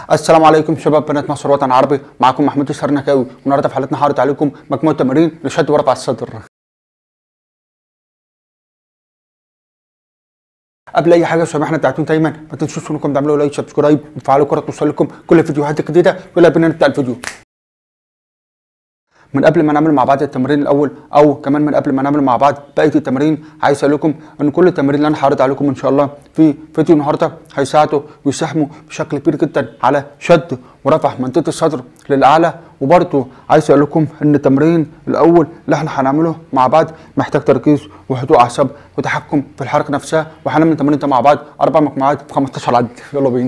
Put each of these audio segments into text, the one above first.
السلام عليكم شباب بنات مصر وطن عربي معكم محمود السرنكاوي والنهارده في حلقتنا هعرض عليكم مجموعه تمارين لشد ورفع الصدر قبل اي حاجه يا شباب احنا بتاعتون دايما ما تنسوش انكم تعملوا لايك سبسكرايب وتفعلوا الجرس توصل لكم كل الفيديوهات الجديده يلا بينا نبدا الفيديو من قبل ما نعمل مع بعض التمرين الاول او كمان من قبل ما نعمل مع بعض بقيه التمارين عايز اقول لكم ان كل التمارين اللي انا هعرض عليكم ان شاء الله في فيديو النهارده هيساعدوا ويساهموا بشكل كبير جدا على شد ورفع منطقه الصدر للاعلى وبرده عايز اقول لكم ان التمرين الاول اللي احنا هنعمله مع بعض محتاج تركيز وهدوء اعصاب وتحكم في الحركه نفسها وهنعمل التمرين ده مع بعض اربع مجموعات في 15 عد يلا بينا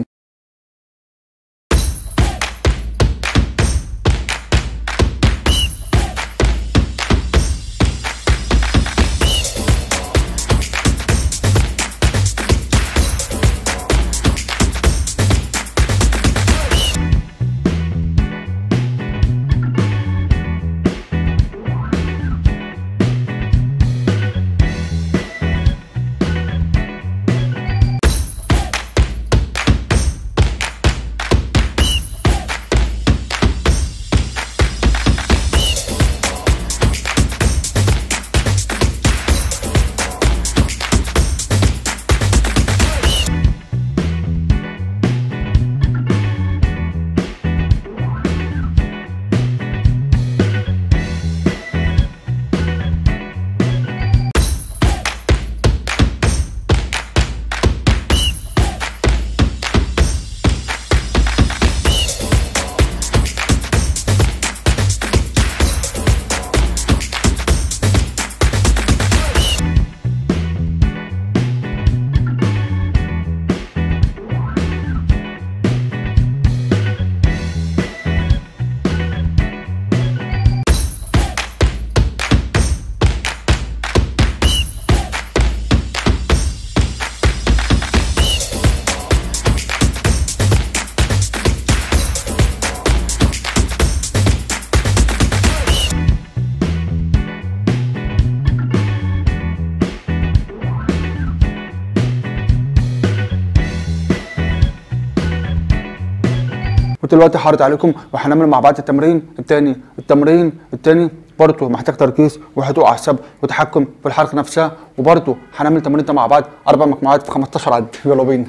ودلوقتي هعرض عليكم وهنعمل مع بعض التمرين الثاني التمرين الثاني برضه محتاج تركيز وهدوء اعصاب وتحكم في الحركه نفسها وبرضه هنعمل التمرين ده مع بعض اربع مجموعات في 15 عد يلا بينا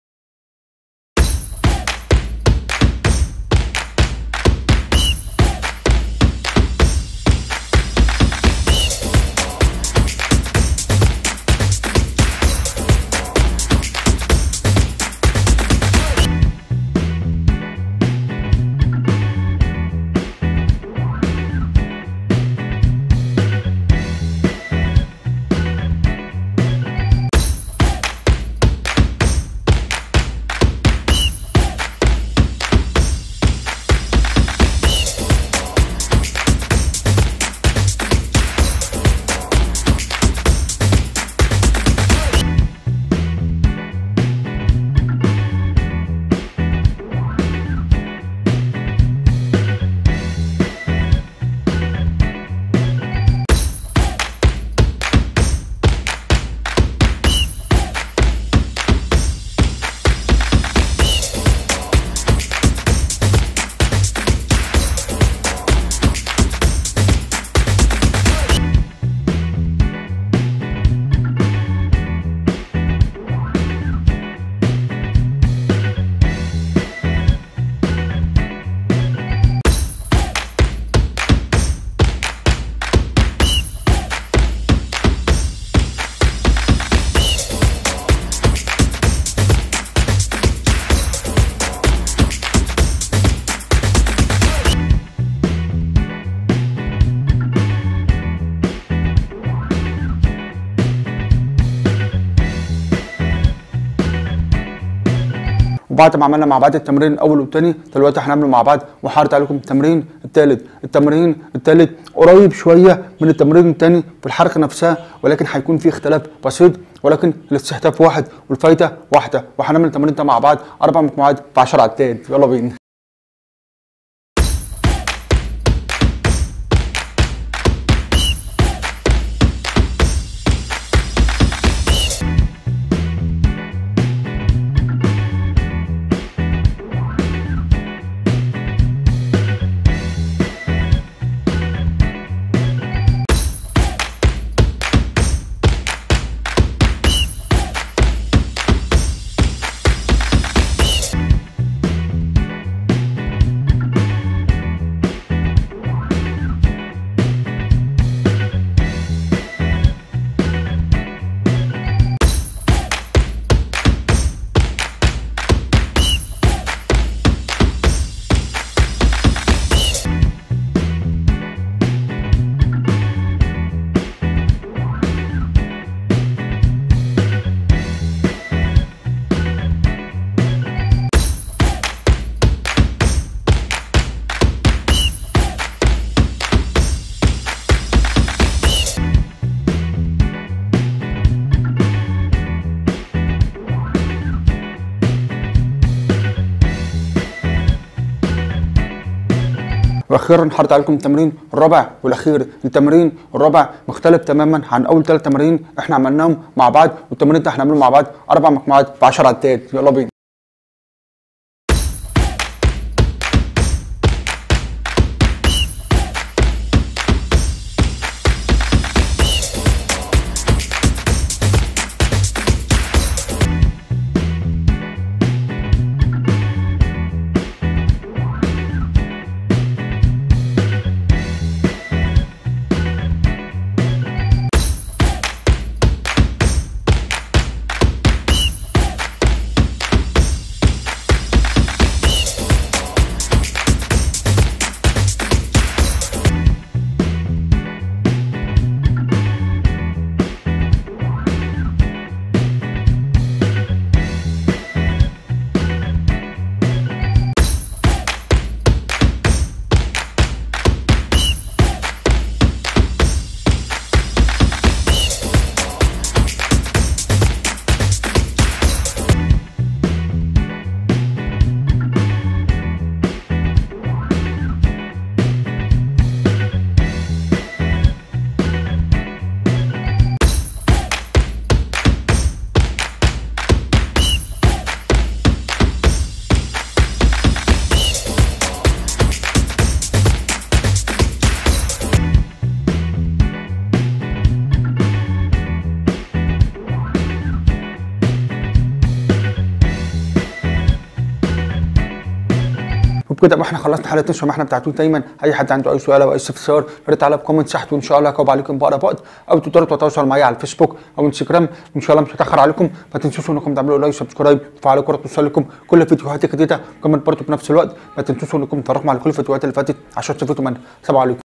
وبعد ما عملنا مع بعض التمرين الاول والثاني دلوقتي هنعمل مع بعض وهعرض عليكم التمرين الثالث التمرين الثالث قريب شويه من التمرين الثاني في الحركه نفسها ولكن هيكون في اختلاف بسيط ولكن الاستهداف واحد والفايده واحده وهنعمل التمرين ده مع بعض اربع مجموعات في 10 عدات يلا بينا واخيرا هعرض عليكم التمرين الرابع والاخير التمرين الرابع مختلف تماما عن اول ثلاث تمارين احنا عملناهم مع بعض والتمرين ده هنعمله مع بعض اربع مجموعات ب 10 عدات يلا بينا وبكده بقى احنا خلصنا حلقه الشمحنه بتاعتنا دايما اي حد عنده اي سؤال او اي استفسار يا ريت تعالى بكومنت تحت وان شاء الله هجاوب عليكم بقرب وقت او تقدروا تتواصلوا معايا على الفيسبوك او انستجرام وان شاء الله مش هتاخر عليكم ما تنسوش انكم تعملوا لايك وسبسكرايب وتفعلوا الجرس توصل لكم كل فيديوهات جديده وكمان برضه في نفس الوقت ما تنسوش انكم تتفرجوا على كل الفيديوهات اللي فاتت عشان تستفيدوا منها سلام عليكم